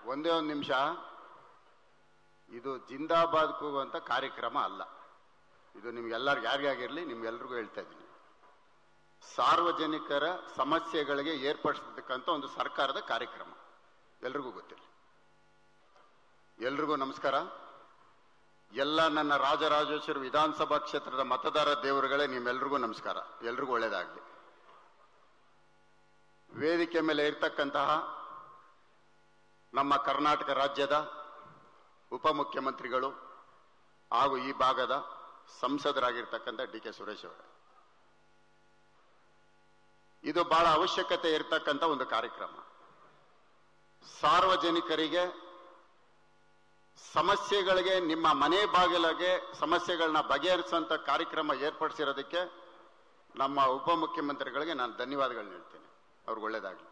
ಒಂದೇ ಒಂದು ನಿಮಿಷ ಇದು ಜಿಂದಾಬಾದ್ ಕೂಗುವಂತ ಕಾರ್ಯಕ್ರಮ ಅಲ್ಲ ಇದು ನಿಮ್ಗೆಲ್ಲರಿಗೂ ಯಾರಿಗಾಗಿರ್ಲಿ ನಿಮ್ಗೆಲ್ರಿಗೂ ಹೇಳ್ತಾ ಇದ್ದೀನಿ ಸಾರ್ವಜನಿಕರ ಸಮಸ್ಯೆಗಳಿಗೆ ಏರ್ಪಡಿಸತಕ್ಕಂಥ ಒಂದು ಸರ್ಕಾರದ ಕಾರ್ಯಕ್ರಮ ಎಲ್ರಿಗೂ ಗೊತ್ತಿರಲಿ ಎಲ್ರಿಗೂ ನಮಸ್ಕಾರ ಎಲ್ಲ ನನ್ನ ರಾಜರಾಜೇಶ್ವರಿ ವಿಧಾನಸಭಾ ಕ್ಷೇತ್ರದ ಮತದಾರ ದೇವರುಗಳೇ ನಿಮ್ಮೆಲ್ರಿಗೂ ನಮಸ್ಕಾರ ಎಲ್ರಿಗೂ ಒಳ್ಳೇದಾಗಲಿ ವೇದಿಕೆ ಮೇಲೆ ಇರ್ತಕ್ಕಂತಹ ನಮ್ಮ ಕರ್ನಾಟಕ ರಾಜ್ಯದ ಉಪಮುಖ್ಯಮಂತ್ರಿಗಳು ಹಾಗೂ ಈ ಭಾಗದ ಸಂಸದರಾಗಿರ್ತಕ್ಕಂಥ ಡಿ ಕೆ ಸುರೇಶ್ ಅವರೇ ಇದು ಬಹಳ ಅವಶ್ಯಕತೆ ಇರತಕ್ಕಂಥ ಒಂದು ಕಾರ್ಯಕ್ರಮ ಸಾರ್ವಜನಿಕರಿಗೆ ಸಮಸ್ಯೆಗಳಿಗೆ ನಿಮ್ಮ ಮನೆ ಬಾಗಿಲಿಗೆ ಸಮಸ್ಯೆಗಳನ್ನ ಬಗೆಹರಿಸುವಂತ ಕಾರ್ಯಕ್ರಮ ಏರ್ಪಡಿಸಿರೋದಕ್ಕೆ ನಮ್ಮ ಉಪಮುಖ್ಯಮಂತ್ರಿಗಳಿಗೆ ನಾನು ಧನ್ಯವಾದಗಳನ್ನ ಹೇಳ್ತೇನೆ ಅವ್ರಿಗೆ ಒಳ್ಳೇದಾಗಲಿ